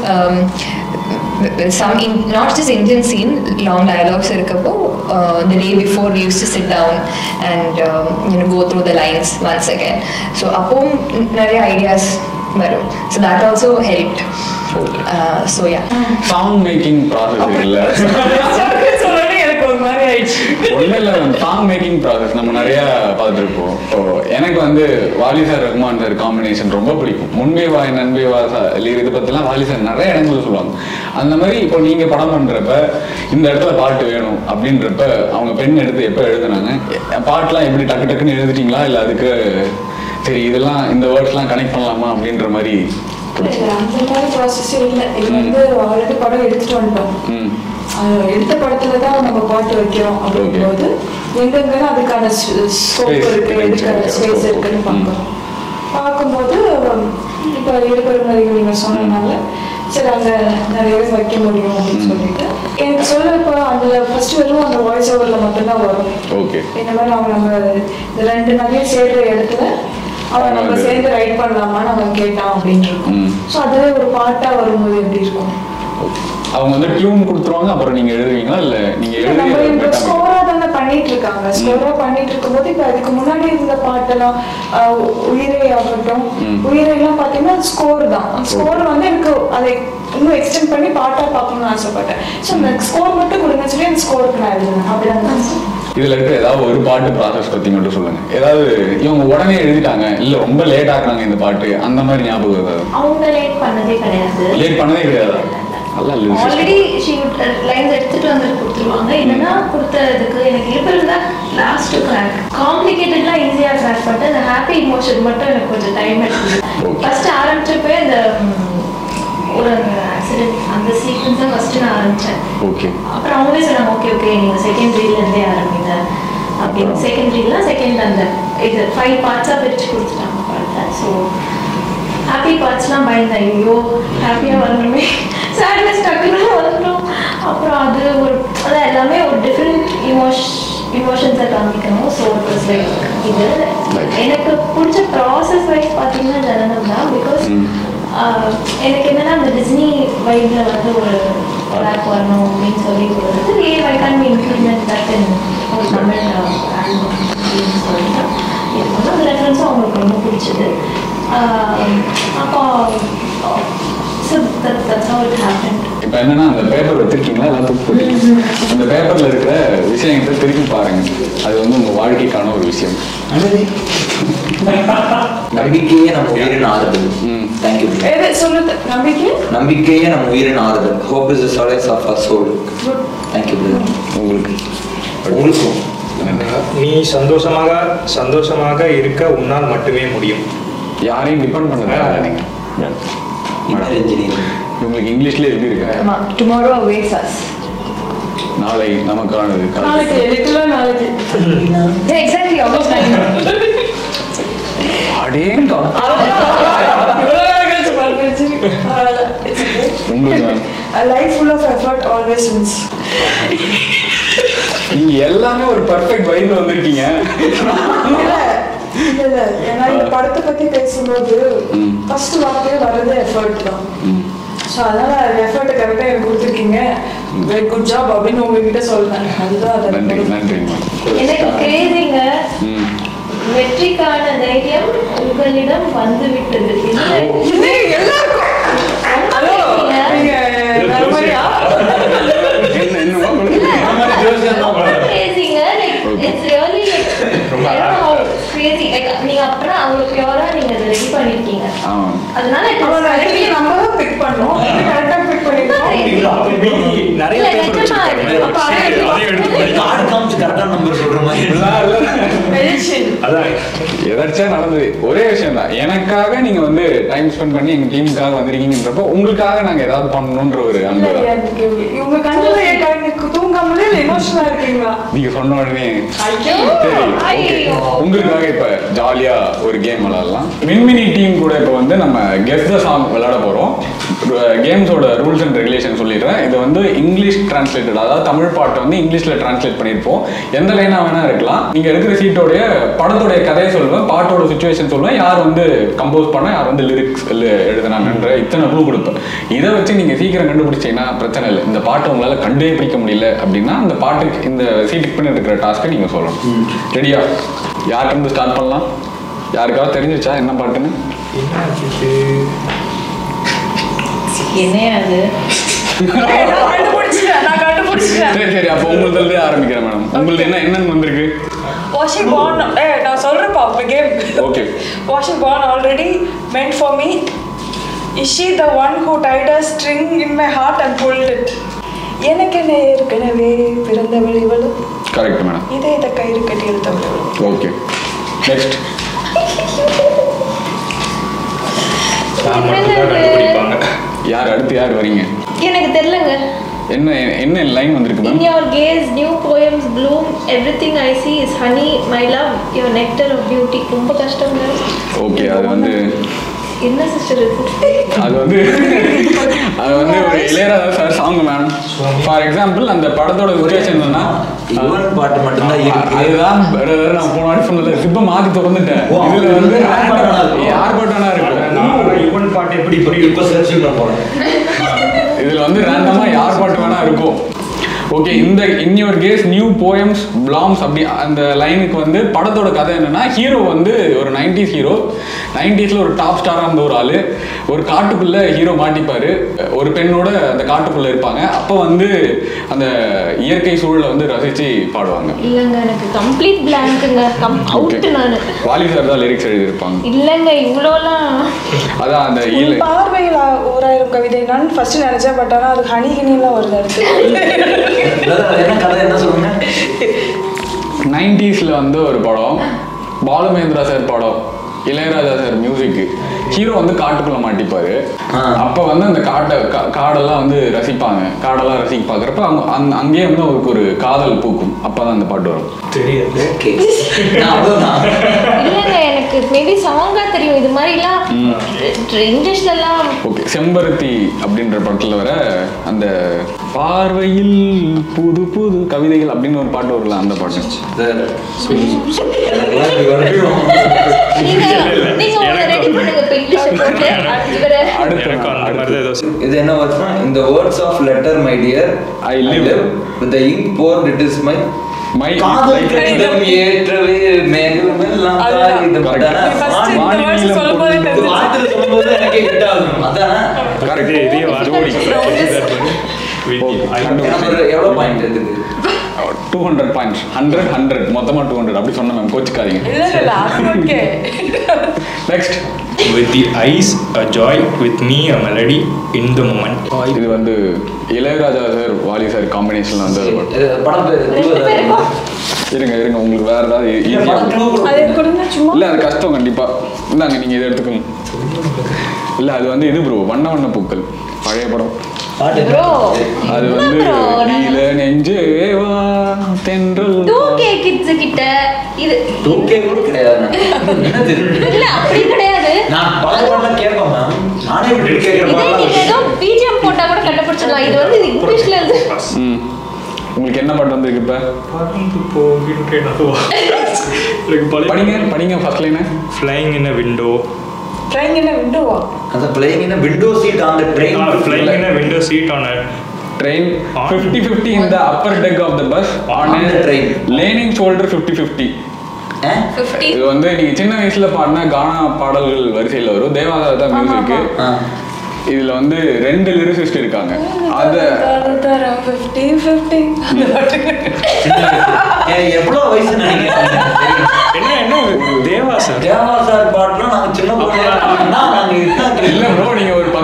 some not just Indian scene long dialogues இருக்கப்போ the day before use to sit down and you know go through the lines once again so அப்போவும் நிறைய ஐடியாஸ் வரும் so that also help so yeah song making process இருக்குல்ல எனக்கு ஒரு மாதிரி ஆயிடுச்சு ஒன்றும் இல்லை சாங் மேக்கிங் ப்ராசஸ் நம்ம நிறைய பார்த்துருப்போம் இப்போ எனக்கு வந்து Vaali sir Rahman sir combination ரொம்ப பிடிக்கும் முன்பே வா நன்பே வா லீர் இதை பற்றிலாம் வாலி சார் நிறைய இடங்கள்ல சொல்லுவாங்க அந்த மாதிரி இப்போ நீங்கள் படம் பண்ணுறப்ப இந்த இடத்துல பாட்டு வேணும் அப்படின்றப்ப அவங்க பெண் எடுத்து எப்போ எழுதுனாங்க பாட்டுலாம் எப்படி டக்கு டக்குன்னு எழுதிட்டீங்களா இல்லை அதுக்கு சரி இதெல்லாம் இந்த வேர்ட்ஸ்லாம் கனெக்ட் பண்ணலாமா அப்படின்ற மாதிரி இல்ல, அந்த மாதிரி ப்ராசஸ் இல்லை இது வந்து ஆல்ரெடி படம் எடுத்துட்டு வந்துட்டோம் ம் அது எடுத்த படத்துல தான் நம்ம பாட்டு வைக்கிறோம் அப்படிங்கும்போது எங்கெங்கன்னா அதுக்கான ஸ்கோப் Space இருக்கு இருக்கு, எதுக்கான இருக்கு. ஸ்பேஸ் இருக்குன்னு பார்க்கணும் பார்க்கும்போது இப்போ இருபெரும் நிறைய நீங்க சொன்னதுனால சரி அங்க நிறையவே வைக்க முடியும் அப்படின்னு சொல்லிட்டு எனக்கு சொல்ல இப்போ அதுல ஃபர்ஸ்ட் வெறும் அந்த வாய்ஸ் ஓவர்ல மட்டும்தான் வரும் ஓகே இந்த மாதிரி அவங்க நம்ம இந்த ரெண்டு நிறைய சேர்ற இடத்துல அவன் நம்ம அது- சேர்ந்து ரைட் பண்ணலாமான்னு அவன் கேட்டான் அப்படின்னு இருக்கும் ம். ஸோ அதுவே ஒரு பாட்டா வரும்போது எப்படி இருக்கும் அவங்க வந்து டியூன் கொடுத்துருவாங்க அப்புறம் நீங்க எழுதுவீங்களா இல்ல நீங்க இல்ல, நம்ம எழுதி இப்ப மெட்டாம- ஸ்கோரா தானே பண்ணிட்டு இருக்காங்க ஸ்கோரா பண்ணிட்டு இருக்கும்போது இப்ப அதுக்கு முன்னாடி இருந்த பாட்டெல்லாம் ஆஹ், உயிரை ஆகட்டும் ம். உயிரை எல்லாம் பாத்தீங்கன்னா ஸ்கோர் தான் ஸ்கோர் வந்து எனக்கு அதை இன்னும் எக்ஸ்டெண்ட் பண்ணி பாட்டா பார்க்கணும்னு ஆசைப்பட்டேன் ஸோ அந்த ஸ்கோர் மட்டும் கொடுங்க சொல்லி அந்த ஸ்கோருக்கு நான் எழுதுனேன் அப்படிதான் இதுல இருக்கிற ஏதாவது ஒரு பாட்டு ப்ராசஸ் பத்தி மட்டும் சொல்லுங்க ஏதாவது இவங்க உடனே எழுதிட்டாங்க இல்ல ரொம்ப லேட் ஆக்குறாங்க இந்த பாட்டு அந்த மாதிரி ஞாபகம் ஏதாவது அவங்க லேட் பண்ணதே கிடையாது லேட் பண்ணதே கிடையாதா நல்லா lyrics. ஆல்ரெடி ஷீ லைன்ஸ் எடுத்துட்டு வந்து கொடுத்துருவாங்க என்னன்னா கொடுத்த இதுக்கு எனக்கு இருப்பிருந்தா லாஸ்ட் கிராக் காம்ப்ளிகேட்டட்லாம் ஈஸியா கிராக் பண்ணிட்டு அந்த ஹாப்பி இமோஷன் மட்டும் எனக்கு கொஞ்சம் டைம் எடுக்குது Okay. ஃபர்ஸ்ட் ஆரம்பிச்சப்பே அந்த ம், ஒரு ஆக்சிடென்ட் அந்த சீக்வன்ஸ் தான் ஃபர்ஸ்ட் நான் ஆரம்பிச்சேன் ஓகே அப்புறம் அவங்களே சொன்னாங்க ஓகே ஓகே நீங்க செகண்ட் ரீல்ல இருந்தே ஆரம்பிங்க அப்படின்னு அப்புறம்? செகண்ட் ரீல்னா செகண்ட் அந்த இது ஃபைவ் பார்ட்ஸா பிரிச்சு கொடுத்துட்டாங்க பாருங்க ஸோ ஹாப்பி பார்ட்ஸ்லாம் பயந்தேன் ஐயோ ஹாப்பியாக வரணுமே சேட்னஸ் டக்குன்னு வரணும் அப்புறம் அது ஒரு அதான் எல்லாமே ஒரு டிஃப்ரெண்ட் இமோஷ் இமோஷன்ஸை காமிக்கணும் ஸோ இட் வாஸ் லைக் இது எனக்கு பிடிச்ச ப்ராசஸ் வைஸ் பார்த்தீங்கன்னா ஜனனம் தான் பிகாஸ் ம். எனக்கு என்னன்னா அந்த டிஸ்னி வைப்ல வந்து ஒரு ட்ராக் வரணும் அப்படின்னு சொல்லி கொடுத்தது ஏ I can be included that in ஒரு தமிழ் ஆல்பம் அப்படின்னு சொல்லிட்டு இது பண்ணோம் அந்த ரெஃபரன்ஸும் அவங்களுக்கு ரொம்ப பிடிச்சது ஆஹ் அப்போ so that that's how it happen இப்ப என்னன்னா அந்த பேப்பர் வச்சிருக்கீங்களா எல்லாம் தூக்கி போட்டீங்க அந்த பேப்பர்ல இருக்கிற விஷயங்களை திருப்பி பாருங்க அது வந்து உங்க வாழ்க்கைக்கான ஒரு விஷயம் நம்பிக்கையே நம்ம உயிரின் ஆறுதல் ம். தேங்க்யூ எது சொல்லுது நம்பிக்கை நம்பிக்கையே நம்ம உயிரின் ஆறுதல் hope is solace of a soul thank you brother உங்களுக்கு உங்களுக்கும் நீ சந்தோஷமாக சந்தோஷமாக இருக்க உன்னால் மட்டுமே முடியும் யாரையும் டிபெண்ட் பண்ண தேவையில்ல நீங்க இன்னர் இன்ஜினியர் உங்களுக்கு இங்கிலீஷ்ல எப்படி இருக்கு டுமாரோ அவேஸ் அஸ் நாளை நமக்கானது நாளைக்கு எதுக்குள்ள நாளைக்கு எக்ஸாக்ட்லி ஆல்மோஸ்ட் நைன் அடேங்கா இவ்வளவு நேரம் கழிச்சு பாருங்க. பரவாயில்ல. It's okay. உங்களுக்கு ma'am. A life full of effort always wins. நீங்க எல்லாமே ஒரு பர்ஃபெக்ட் வைப்ல வந்திருக்கீங்க இல்ல, இல்ல, இல்ல. ஏன்னா இந்த படத்தை பத்தி பேசும்போது ம். ஃபர்ஸ்ட் வார்த்தையே வர்றது எஃபர்ட் தான் ம். ஸோ அதனால எஃபர்ட் கரெக்டாக எனக்கு கொடுத்துருக்கீங்க வெரி குட் ஜாப் அப்படின்னு உங்ககிட்ட சொல்றேன் அதுதான் அது நன்றி நன்றிங்க எனக்கு கிரேசிங்க ம் வெற்றிக்கான தைரியம் உங்களிடம் வந்து விட்டது இது எல்லாருக்கும் ஹலோ நீங்க வேற மாதிரியா என்ன என்னமோ கொடுக்குறீங்க. கிரேசிங்க like Okay. It's really like ரொம்ப கிரேசி லைக் நீங்க அப்புறம் அவ்வளவு பியூரா நீங்க அதை ரெடி பண்ணிருக்கீங்க ஆ. அதனால it was அவன் very- நம்ம தான் பிக் பண்ணோம் கரெக்டாக பிக் பண்ணிருக்கோம் நிறைய இல்ல, பேப்பர் நிஜமா இது. அப்ப வச்சிருக்காங்க அதை அதையும் எடுத்து கார்டு காமிச்சு கரெக்டான நம்பர் சொல்ற மாதிரி இல்ல, இல்ல. அதான் எதாச்சும் நடந்தது ஒரே விஷயம் தான் எனக்காக நீங்க வந்து டைம் ஸ்பெண்ட் பண்ணி எங்க டீமுக்காக வந்திருக்கீங்கன்றப்போ உங்களுக்காக நாங்க ஏதாவது பண்ணணும்ன்ற ஒரு இல்ல, அன்பு தான். எனக்கு இவங்க கண்ணுல என் கண்ணு தூங்காமலே எமோஷனலா இருக்கீங்களா நீங்க சொன்ன உடனே ஐயோ சரி ஐயோ. உங்களுக்காக இப்ப ஜாலியா ஒரு கேம் விளையாடலாம் மின்மினி டீம் கூட இப்ப வந்து நம்ம கெஸ் த சாங் விளையாட போறோம் கேம்ஸோட ரூல்ஸ் அண்ட் ரெகுலேஷன் சொல்லிடுறேன் இது வந்து இங்கிலீஷ் டிரான்ஸ்லேட்டட் அதாவது தமிழ் பாட்டை வந்து இங்கிலீஷ்ல டிரான்ஸ்லேட் பண்ணியிருப்போம் எந்த லைனா வேணா இருக்கலாம் நீங்க இருக்கிற சீட்டோடைய படத்தோடைய கதையை சொல்லுவேன் பாட்டோட சுச்சுவேஷன் சொல்லுவேன் யார் வந்து கம்போஸ் பண்ண யார் வந்து லிரிக்ஸ் எழுதுனாங்கன்ற இத்தனை க்ளூ கொடுப்பேன் இதை வச்சு நீங்க சீக்கிரம் கண்டுபிடிச்சீங்கன்னா பிரச்சனை இல்லை இந்த பாட்டை உங்களால கண்டே பிடிக்க முடியல அப்படின்னா அந்த பாட்டுக்கு இந்த சீட்டுக்கு பண்ணி இருக்கிற டாஸ்க்கை நீங்க சொல்லணும் ரெடியா யார்கிட்ட இருந்து ஸ்டார்ட் பண்ணலாம் யாருக்காவது தெரிஞ்சிச்சா என்ன பாட்டுன்னு என்ன ஆச்சு என்னையா அது நான் கண்டுபிடிச்சிட்டேன் நான் கண்டுபிடிச்சிட்டேன் சரி சரி அப்போ உங்களுதுலேயே ஆரம்பிக்கிறேன் மேடம் உங்களுக்கு என்ன என்னன்னு வந்திருக்கு வாஷிங் born ஏ நான் சொல்றேன்ப்பா அப்ப game Okay. Washing born already meant for me is she the one who tied a string in my heart and pulled it எனக்கென ஏற்கனவே பிறந்தவள் இவளும் கரெக்ட் மேடம் இதே இதை கயிறு கட்டி எடுத்தவள் இவளும் ஓகே நெக்ஸ்ட் நான் மட்டும் தான் கண்டுபிடிப்பாங்க யார் அடுத்து யார் வரீங்க எனக்கு தெரியலங்க என்ன என்ன லைன் வந்திருக்கு In ma'am your gaze, new poems bloom. Everything I see is honey, my love, your nectar of beauty. ரொம்ப கஷ்டங்க ஓகே அது வந்து என்ன சிஸ்டர் இது அது வந்து அது வந்து ஒரு Ilaiyaraaja sir song ma'am for example அந்த படத்தோட சுச்சுவேஷன் என்னன்னா யுவன் பாட்டு மட்டும்தான் இருக்கு அதுதான் brother, நான் போன வாட்டி சொன்னல சிப்ப மாத்தி திறந்துட்டேன் ஓ, இதுல வந்து யார் பாட்டு வேணா இருக்கும். யார் பாட்டு வேணா இருக்கும் நான் யுவன் பாட்டு எப்படி இப்ப இப்ப சர்ச் பண்ண போறேன் இதுல வந்து ரேண்டமா யார் பாட்டு வேணா இருக்கும் ஓகே இந்த in your case new poems பிளாம்ஸ் அப்படி அந்த லைனுக்கு வந்து படத்தோட கதை என்னன்னா ஹீரோ வந்து ஒரு நைன்டிஸ் ஹீரோ நைன்டிஸ்ல ஒரு டாப் ஸ்டாரா இருந்த ஒரு ஆளு ஒரு காட்டுக்குள்ள ஹீரோ மாட்டிப்பாரு ஒரு பெண்ணோட அந்த காட்டுக்குள்ள இருப்பாங்க அப்போ வந்து அந்த இயற்கை சூழலை வந்து ரசிச்சு பாடுவாங்க இல்லைங்க எனக்கு கம்ப்ளீட் பிளாங்க்குங்க கம் அவுட் நான் வாலி சார் தான் லிரிக்ஸ் எழுதியிருப்பாங்க இல்லைங்க இவ்வளோலாம் அதான் அந்த உன் ஈல பார்வையில் ஓராயிரம் கவிதை நான் ஃபர்ஸ்ட் நினைச்சேன் பட் ஆனா அது ஹனி ஹனிலாம் வருது அடுத்து brother, என்ன கதை என்ன சொல்லுங்க நைன்டிஸ்ல வந்து ஒரு படம் பாலுமேந்திரா சார் படம் இளையராஜா சார் மியூசிக் ஹீரோ வந்து காட்டுக்குள்ள மாட்டிப்பாரு ஆ. அப்ப வந்து அந்த காட்டை கா- காடெல்லாம் வந்து ரசிப்பாங்க காடெல்லாம் ரசிக்க பாக்குறப்ப அவங்க அங்க- அங்கேயே வந்து அவருக்கு ஒரு காதல் பூக்கும் அப்பதான் அந்த பாட்டு வரும் தெரியாது ஓகே நான் அவ்வளவுதான் இல்லைங்க எனக்கு மேபி சாங்கா தெரியும் இது மாதிரிலாம் இங்கிலீஷ்லலாம் ஓகே செம்பருத்தி அப்படின்ற படத்துல வர அந்த பார்வையில் புது புது கவிதைகள் அப்படின்னு ஒரு பாட்டு வரல அந்த பாட்டு எனக்கெல்லாம் இப்படி வரணும் நீங்க நீங்க உங்களை ரெடி பண்ணுங்க இப்போ இங்கிலீஷ் போட்டு இவரை அடுத்து எனக்கு அந்த மாதிரி தான் ஏதோ இது என்ன வருஷம் இந்த words of letter my dear I live. With the ink for it is my my காதல் கடிதம் ஏற்றவே மேகமெல்லாம் அதுதான். காகிதம். அதானே? நீ first இந்த வானி words நீலம் சொல்லும்போதே பொட்டு. இது தெரிஞ்சுச்சு. வார்த்தை சொல்லும்போது எனக்கே hit ஆகும். அதானே? கரெக்ட் இதே இதே வார்த்தை எனக்கு ஒரு எவ்வளவு பாயிண்ட் இருக்குது two hundred points hundred hundred மொத்தமா டூ ஹண்ட்ரட் அப்படி சொன்ன மேம் கோச்சிக்காதீங்க இல்ல இல்ல அது okay next with the eyes a joy with me a melody in the moment இது வந்து இளையராஜா சார் வாலி சார் காம்பினேஷன்ல வந்து ஒரு பாட்டு. இது படம் பேரு ரெண்டு பேருக்கும் இருங்க இருங்க உங்களுக்கு வேற ஏதாவது இல்ல, ஈஸியா படம் clue கொடுங்க. அது கொடுங்க சும்மா இல்ல அது கஷ்டம் கண்டிப்பா இந்தாங்க நீங்க இதை எடுத்துக்கோங்க இல்ல அது வந்து இது ப்ரோ வண்ண வண்ண பூக்கள் பழைய படம் பாட்டு ப்ரோ அது வந்து நீல நெஞ்சே வா தென்றல் டூ கே கிட்ஸ் கிட்ட இது 2K கூட கிடையாது நான். என்ன தெரியும் இல்ல அப்படி கிடையாது நான் பழைய பாட்டெல்லாம் கேட்பேன் மேம் நானே இப்படி கேட்கிற இதே பாட்டெல்லாம் நீங்க ஏதோ பிஜிஎம் போட்டா கூட கண்டுபிடிச்சிடலாம் இது வந்து இங்கிலீஷ்ல இருந்து ம் உங்களுக்கு என்ன பாட்டு வந்திருக்கு இப்ப படிங்க படிங்க first line flying in a window trying என்ன விண்டோவா அந்த playing in window seat on the train flying in a window seat on a train On. 50 50 in the upper deck of the bus on, On a the train. leaning shoulder 50 50 fifty இது வந்து நீங்க சின்ன வயசுல பாடின கானா பாடல்கள் வரிசையில வரும் தேவாதார தான் மியூசிக் இதுல வந்து ரெண்டு லிரிசிஸ்ட் இருக்காங்க அத தரம் ஃபிஃப்டி ஃபிஃப்டி அந்த பாட்டுக்கு எவ்வளவு வயசு நினைக்கிறீங்க என்ன என்ன தேவா சார் தேவா சார் பாட்டுலாம் நாங்க சின்ன பிள்ளையா நாங்க இல்ல ப்ரோ நீங்க ஒரு பத்து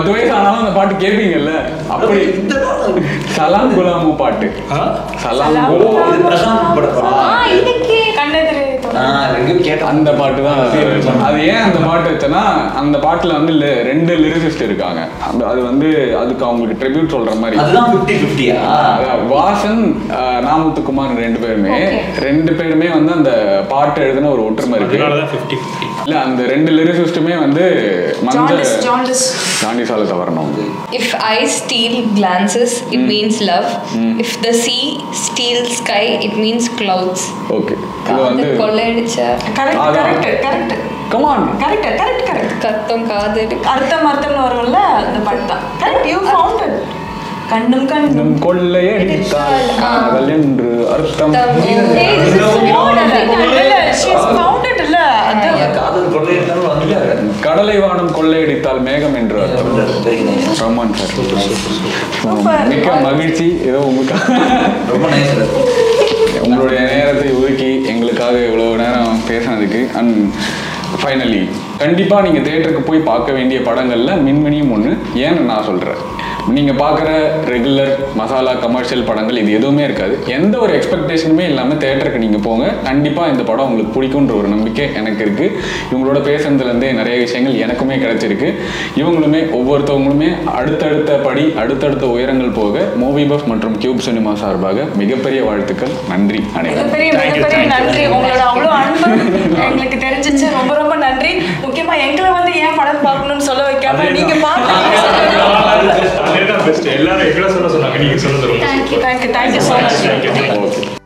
பத்து வயசு ஆனாலும் அந்த பாட்டு கேட்பீங்கல்ல அப்படி சலாம் குலாமு பாட்டு ஆ? சலாம் சலாம் குலாமு. இது பிரசாந்த் பட ஆ படம் இதுக்கு கண்ணெதிரே தோணும். ஆ எங்கேயும் கேட்டேன் அந்த பாட்டு தான் அது ஏன் அந்த பாட்டு வச்சேன்னா அந்த பாட்டுல வந்து li- ரெண்டு லிரிசிஸ்ட் இருக்காங்க அந்த அது வந்து அதுக்கு அவங்களுக்கு ட்ரிபியூட் சொல்ற மாதிரி அதுதான் ஃபிஃப்டி ஃபிஃப்டியா அதான் வாசன் ஆஹ், நாமுத்துக்குமார் ரெண்டு பேருமே ரெண்டு பேருமே வந்து அந்த பாட்டு எழுதின ஒரு ஒற்றுமை இருக்கு அதனால தான் ஃபிஃப்டி ஃபிஃப்டி இல்ல அந்த ரெண்டு லிரிசிஸ்டுமே வந்து மஞ்சள் ஜாண்டிஸ் ஜாண்டிஸ் ஜாண்டிஸால தவறணும் If I steal glances, it means love. If the sea steals sky, it means clouds. Okay இது வந்து காதல் கொள்ளையடிச்ச கரெக்ட் அதான். Correct correct come on correct correct correct கத்தம் காதல் அர்த்தம் அர்த்தம்னு வரும்ல அந்த பாட்டு தான் கரெக்ட் யூ ஃபவுண்ட் இட் கண்ணும் கண்ணும் நம் கொள்ளையடித்தால் காதல் என்று அர்த்தம் ஏய், this is so difficult. இல்ல, she's found it இல்ல. அது காதல் கொள்ளை இருந்தாலும் வந்துட்டாரு கடலை வானம் கொள்ளையடித்தால் மேகம் என்று அர்த்தம் very nice Raman sir Super. மிக்க மகிழ்ச்சி ஏதோ உங்களுக்கு ரொம்ப நைஸ் உங்களுடைய நேரத்தை ஒதுக்கி எங்களுக்காக இவ்வளவு நேரம் பேசினதுக்கு அண்ட் ஃபைனலி கண்டிப்பாக நீங்கள் தேட்டருக்கு போய் பார்க்க வேண்டிய படங்களில் மின்மினியும் ஒன்று ஏன்னு நான் சொல்கிறேன் நீங்கள் பார்க்குற ரெகுலர் மசாலா கமர்ஷியல் படங்கள் இது எதுவுமே இருக்காது எந்த ஒரு எக்ஸ்பெக்டேஷனுமே இல்லாமல் தேட்டருக்கு நீங்கள் போங்க கண்டிப்பாக இந்த படம் உங்களுக்கு பிடிக்குன்ற ஒரு நம்பிக்கை எனக்கு இருக்குது இவங்களோட பேசுனதுலேருந்தே நிறைய விஷயங்கள் எனக்குமே கிடைச்சிருக்கு இவங்களுமே ஒவ்வொருத்தவங்களுமே அடுத்தடுத்த படி அடுத்தடுத்த உயரங்கள் போக மூவி பஃப் மற்றும் கியூப் சினிமா சார்பாக மிகப்பெரிய வாழ்த்துக்கள் நன்றி அனைவரும் மிகப்பெரிய மிகப்பெரிய நன்றி உங்களோட அவ்வளோ அன்பு எங்களுக்கு தெரிஞ்சிச்சு ரொம்ப ரொம்ப நன்றி முக்கியமா எங்களை வந்து ஏன் படம் பார்க்கணும்னு சொல்ல வைக்காம நீங்க பார்த்து பெஸ்ட் எல்லாரும் எங்களை சொல்ல சொன்னாங்க நீங்க சொன்னது ரொம்ப Thank you. Thank you thank you so much thank you okay